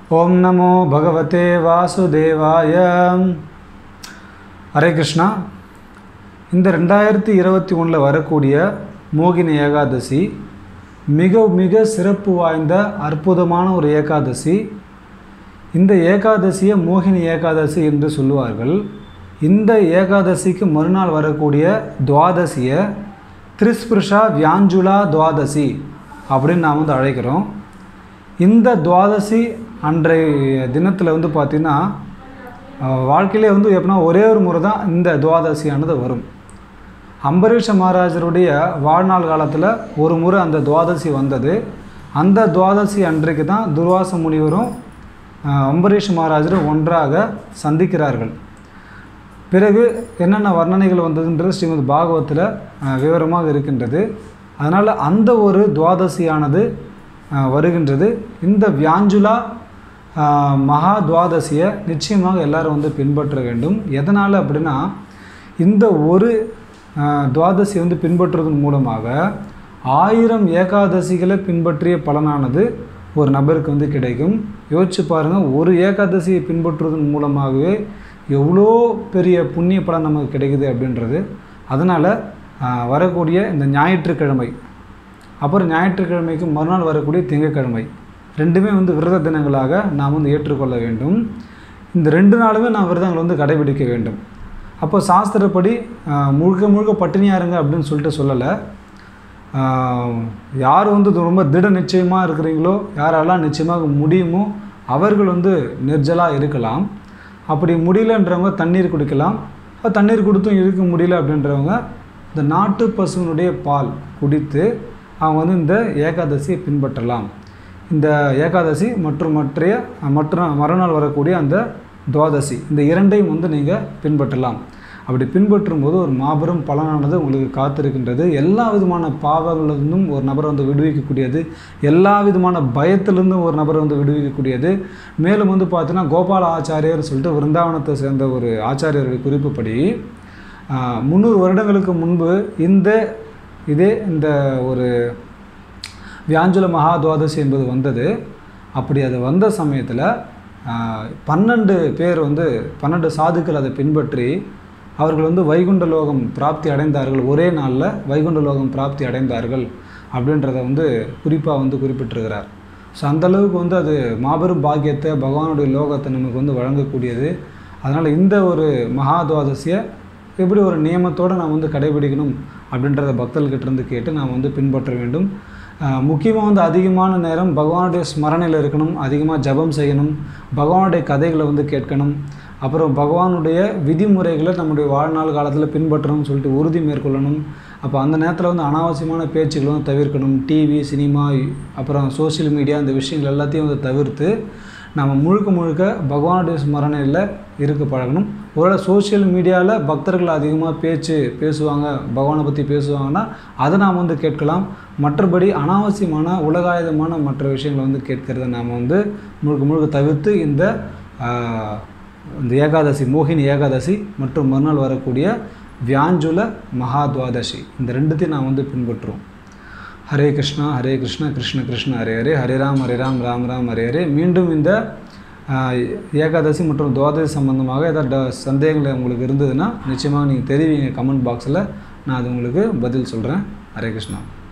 ஓம் நமோ பகவதே வாசுதேவாய ஹரே கிருஷ்ணா இந்த ரெண்டாயிரத்தி இருபத்தி ஒன்றில் வரக்கூடிய மோகினி ஏகாதசி மிக மிக சிறப்பு வாய்ந்த அற்புதமான ஒரு ஏகாதசி இந்த ஏகாதசியை மோகினி ஏகாதசி என்று சொல்லுவார்கள் இந்த ஏகாதசிக்கு மறுநாள் வரக்கூடிய துவாதசியை திரிஸ்பிருஷா வியாஞ்சுலா துவாதசி அப்படின்னு நாம் வந்து அழைக்கிறோம் இந்த துவாதசி அன்றைய தினத்தில் வந்து பார்த்திங்கன்னா வாழ்க்கையிலே வந்து எப்படின்னா ஒரே ஒரு முறை தான் இந்த துவாதசியானது வரும் அம்பரீஷ மகாராஜருடைய வாழ்நாள் காலத்தில் ஒரு முறை அந்த துவாதசி வந்தது அந்த துவாதசி அன்றைக்கு தான் துர்வாச முனிவரும் அஹ், அம்பரீஷ் மகாராஜரும் ஒன்றாக சந்திக்கிறார்கள் பிறகு என்னென்ன வர்ணனைகள் வந்ததுன்றது ஸ்ரீமத் பாகவத்தில் அஹ், விவரமாக இருக்கின்றது அதனால் அந்த ஒரு துவாதசியானது அஹ், வருகின்றது இந்த வியாஞ்சுலா அஹ், மகா துவாதசியை நிச்சயமாக எல்லாரும் வந்து பின்பற்ற வேண்டும் எதனால் அப்படின்னா இந்த ஒரு அஹ், துவாதசி வந்து பின்பற்றுவதன் மூலமாக ஆயிரம் ஏகாதசிகளை பின்பற்றிய பலனானது ஒரு நபருக்கு வந்து கிடைக்கும் யோசிச்சு பாருங்கள் ஒரு ஏகாதசியை பின்பற்றுவதன் மூலமாகவே எவ்வளோ பெரிய புண்ணிய பலன் நமக்கு கிடைக்குது அப்படின்றது அதனால் வரக்கூடிய இந்த ஞாயிற்றுக்கிழமை அப்புறம் ஞாயிற்றுக்கிழமைக்கு மறுநாள் வரக்கூடிய திங்கட்கிழமை ரெண்டுமே வந்து விரத தினங்களாக நாம் வந்து ஏற்றுக்கொள்ள வேண்டும் இந்த ரெண்டு நாளுமே நாம் விரதங்களை வந்து கடைபிடிக்க வேண்டும் அப்போ சாஸ்திரப்படி ஆஹ், முழுக்க முழுக்க பட்டினியாக இருங்க அப்படின்னு சொல்லிட்டு சொல்லலை ஆஹ், யார் வந்து இது ரொம்ப திட நிச்சயமாக இருக்கிறீங்களோ யாரெல்லாம் நிச்சயமாக முடியுமோ அவர்கள் வந்து நிர்ஜலாக இருக்கலாம் அப்படி முடியலன்றவங்க தண்ணீர் குடிக்கலாம் அப்ப தண்ணீர் கொடுத்தும் இருக்க முடியல அப்படின்றவங்க இந்த நாட்டு பசுவினுடைய பால் குடித்து அவங்க வந்து இந்த ஏகாதசியை பின்பற்றலாம் இந்த ஏகாதசி மற்றும் மற்றைய மற்ற மறுநாள் வரக்கூடிய அந்த துவாதசி இந்த இரண்டையும் வந்து நீங்கள் பின்பற்றலாம் அப்படி பின்பற்றும் போது ஒரு மாபெரும் பலனானது உங்களுக்கு காத்திருக்கின்றது எல்லா விதமான பாவங்களிலிருந்தும் ஒரு நபரை வந்து விடுவிக்கக்கூடியது எல்லா விதமான பயத்திலிருந்தும் ஒரு நபரை வந்து விடுவிக்கக்கூடியது மேலும் வந்து பார்த்தீங்கன்னா கோபால ஆச்சாரியர் சொல்லிட்டு விருந்தாவனத்தை சேர்ந்த ஒரு ஆச்சாரியருடைய குறிப்புப்படி ஆஹ், முந்நூறு வருடங்களுக்கு முன்பு இந்த இதே இந்த ஒரு வியாஞ்சுல மகா துவாதசி என்பது வந்தது அப்படி அது வந்த சமயத்தில் பன்னெண்டு பேர் வந்து பன்னெண்டு சாதுக்கள் அதை பின்பற்றி அவர்கள் வந்து வைகுண்ட லோகம் பிராப்தி அடைந்தார்கள் ஒரே நாளில் வைகுண்ட லோகம் பிராப்தி அடைந்தார்கள் அப்படின்றத வந்து குறிப்பாக வந்து குறிப்பிட்டிருக்கிறார் ஸோ அந்தளவுக்கு வந்து அது மாபெரும் பாக்கியத்தை பகவானுடைய லோகத்தை நமக்கு வந்து வழங்கக்கூடியது அதனால் இந்த ஒரு மகா துவாதசியை எப்படி ஒரு நியமத்தோடு நாம் வந்து கடைபிடிக்கணும் அப்படின்றத பக்தர்கிட்ட இருந்து கேட்டு நாம் வந்து பின்பற்ற வேண்டும் முக்கியமாக வந்து அதிகமான நேரம் பகவானுடைய ஸ்மரணையில் இருக்கணும் அதிகமாக ஜெபம் செய்யணும் பகவானுடைய கதைகளை வந்து கேட்கணும் அப்புறம் பகவானுடைய விதிமுறைகளை நம்முடைய வாழ்நாள் காலத்தில் பின்பற்றணும்னு சொல்லிட்டு உறுதி மேற்கொள்ளணும் அப்போ அந்த நேரத்தில் வந்து அனாவசியமான பேச்சுகளை வந்து தவிர்க்கணும் டிவி சினிமா அப்புறம் சோஷியல் மீடியா இந்த விஷயங்கள் எல்லாத்தையும் வந்து தவிர்த்து நம்ம முழுக்க முழுக்க பகவானுடைய ஸ்மரணையில் இருக்க பழகணும் ஒருவேளை சோஷியல் மீடியாவில் பக்தர்கள் அதிகமாக பேச்சு பேசுவாங்க பகவானை பற்றி பேசுவாங்கன்னா அதை நாம் வந்து கேட்கலாம் மற்றபடி அனாவசியமான உலகாயுதமான மற்ற விஷயங்களை வந்து கேட்கிறத நாம் வந்து முழுக்க முழுக்க தவிர்த்து இந்த ஆஹ், இந்த ஏகாதசி மோகினி ஏகாதசி மற்றும் மறுநாள் வரக்கூடிய வியாஞ்சுல மகாத்வாதசி இந்த ரெண்டுத்தையும் நான் வந்து பின்பற்றுவோம் ஹரே கிருஷ்ணா ஹரே கிருஷ்ணா கிருஷ்ண கிருஷ்ண ஹரே ஹரே ஹரே ராம் ஹரே ராம் ராம் ராம் ஹரே ஹரே மீண்டும் இந்த ஆஹ், ஏகாதசி மற்றும் துவாதசி சம்பந்தமாக ஏதாவது சந்தேகங்கள் உங்களுக்கு இருந்ததுன்னா நிச்சயமாக நீங்கள் தெரிவிங்க கமெண்ட் பாக்ஸில் நான் அது உங்களுக்கு பதில் சொல்கிறேன் ஹரே கிருஷ்ணா